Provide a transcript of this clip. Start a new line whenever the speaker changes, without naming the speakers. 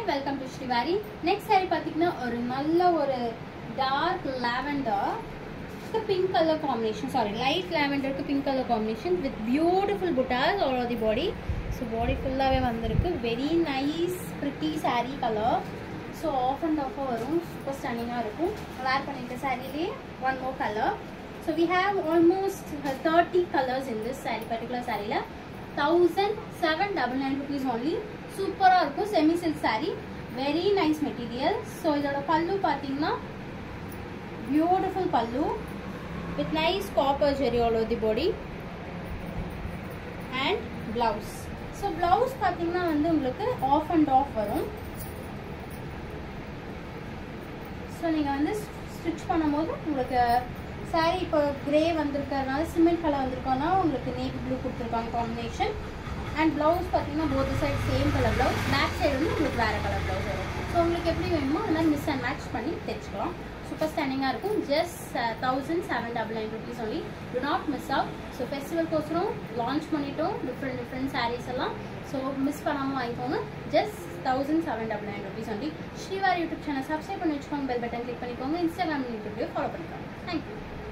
welcome to Srivari next saree பார்த்தீங்கன்னா ஒரு நல்ல ஒரு dark lavender pink colour combination saree light லாவெண்டருக்கு pink colour combination with beautiful buttas all over the body so body ஃபுல்லாகவே வந்திருக்கு very nice pretty saree colour so half and ஆஃபாக வரும் super ஸ்டன்னிங்காக இருக்கும் வேர் பண்ணியிருக்க சாரிலேயே one more colour so we have almost thirty colours in this saree particular சாரியில் thousand seven double nine rupees only சூப்பராக இருக்கும் semi silk saree very nice material so இதோட பல்லு பார்த்தீங்கன்னா beautiful pallu with nice copper zari all over the body and blouse so blouse பார்த்தீங்கன்னா வந்து உங்களுக்கு half and half வரும் so நீங்கள் வந்து ஸ்டிச் பண்ணும்போது உங்களுக்கு saree இப்போ கிரே வந்திருக்கறனால சிமெண்ட் கலர் வந்திருக்கோன்னா உங்களுக்கு நேவி ப்ளூ கொடுத்துருக்காங்க காம்பினேஷன் அண்ட் ப்ளவுஸ் பார்த்தீங்கன்னா both side same colour blouse back side வந்து உங்களுக்கு வேறு கலர் ப்ளவுஸ் வரும் ஸோ உங்களுக்கு எப்படி வேணுமோ அந்த மாதிரி மிஸ் அண்ட் மேட்ச் பண்ணி தைச்சிக்கலாம் சூப்பர் ஸ்டாண்டிங்காக இருக்கும் just thousand seven double nine rupees only to not miss out so ஃபெஸ்டிவல்கோசரம் லான்ச் பண்ணிட்டோம் டிஃப்ரெண்ட் டிஃப்ரெண்ட் சாரீஸ் எல்லாம் ஸோ மிஸ் பண்ணாமல் வாங்கிக்கோங்க just thousand seven double nine rupees only Srivari YouTube channel subscribe பண்ணி வச்சுக்கோங்க பெல் பட்டன் கிளிக் பண்ணிக்கோங்க Instagram யூடியூப்லேயும் follow பண்ணிக்கோங்க தேங்க்யூ